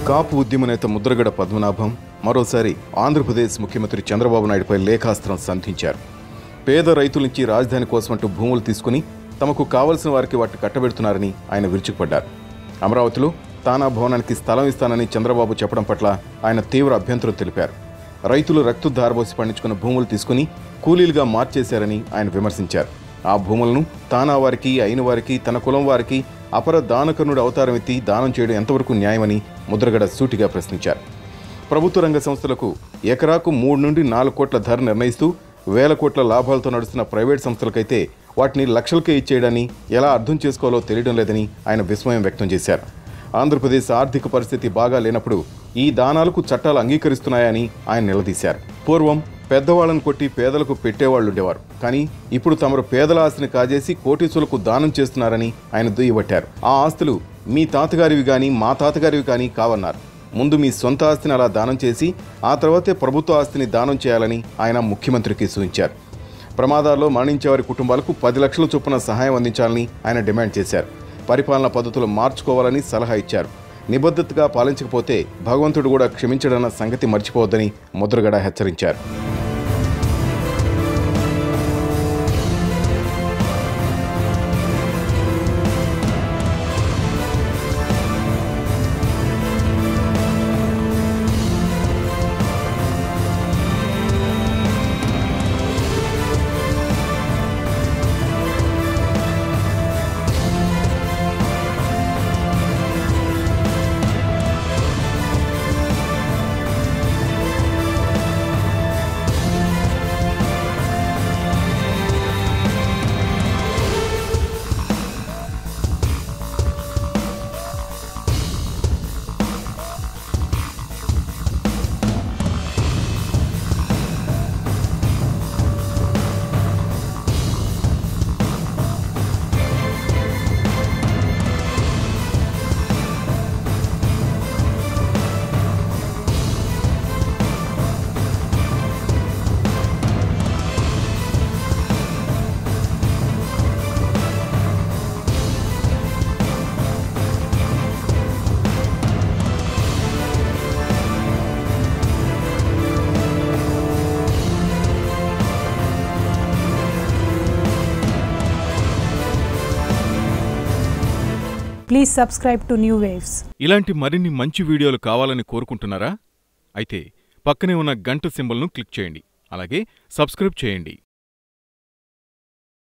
కాపు ఉద్యమ నేత ముద్రగడ పద్మనాభం మరోసారి ఆంధ్రప్రదేశ్ ముఖ్యమంత్రి చంద్రబాబు నాయుడుపై లేఖాస్త్రం సంధించారు పేద రైతుల నుంచి రాజధాని కోసమంటూ భూములు తీసుకుని తమకు కావలసిన వారికి వాటిని కట్టబెడుతున్నారని ఆయన విరుచుకుపడ్డారు అమరావతిలో తానా భవనానికి స్థలం ఇస్తానని చంద్రబాబు చెప్పడం పట్ల ఆయన తీవ్ర అభ్యంతరం తెలిపారు రైతులు రక్తు ధారబోసి పండించుకున్న భూములు తీసుకుని కూలీలుగా మార్చేశారని ఆయన విమర్శించారు ఆ భూములను తానా వారికి అయిన వారికి తన కులం వారికి అపర దానకర్ణుడు అవతారం ఎత్తి దానం చేయడం ఎంతవరకు న్యాయమని ముద్రగడ సూటిగా ప్రశ్నించారు ప్రభుత్వ రంగ సంస్థలకు ఎకరాకు మూడు నుండి నాలుగు కోట్ల ధర నిర్ణయిస్తూ వేల కోట్ల లాభాలతో నడుస్తున్న ప్రైవేట్ సంస్థలకైతే వాటిని లక్షలకే ఇచ్చేయడాన్ని ఎలా అర్థం చేసుకోవాలో తెలియడం లేదని ఆయన విస్మయం వ్యక్తం చేశారు ఆంధ్రప్రదేశ్ ఆర్థిక పరిస్థితి బాగా లేనప్పుడు ఈ దానాలకు చట్టాలు అంగీకరిస్తున్నాయని ఆయన నిలదీశారు పూర్వం పెద్దవాళ్ళను కొట్టి పేదలకు పెట్టేవాళ్ళు ఉండేవారు కానీ ఇప్పుడు తమరు పేదల ఆస్తిని కాజేసి కోటీసులకు దానం చేస్తున్నారని ఆయన దుయ్యబట్టారు ఆ ఆస్తులు మీ తాతగారివి కానీ మా తాతగారివి కానీ కావన్నారు ముందు మీ సొంత ఆస్తిని అలా దానం చేసి ఆ తర్వాతే ప్రభుత్వ ఆస్తిని దానం చేయాలని ఆయన ముఖ్యమంత్రికి సూచించారు ప్రమాదాల్లో మరణించే వారి కుటుంబాలకు పది లక్షల చొప్పున సహాయం అందించాలని ఆయన డిమాండ్ చేశారు పరిపాలనా పద్ధతులు మార్చుకోవాలని సలహా ఇచ్చారు నిబద్ధతగా పాలించకపోతే భగవంతుడు కూడా క్షమించడన్న సంగతి మర్చిపోవద్దని ముద్రగడ హెచ్చరించారు Please subscribe to New Waves. ఇలాంటి మరిన్ని మంచి వీడియోలు కావాలని కోరుకుంటున్నారా అయితే పక్కనే ఉన్న గంట సింబల్ను క్లిక్ చేయండి అలాగే సబ్స్క్రైబ్ చేయండి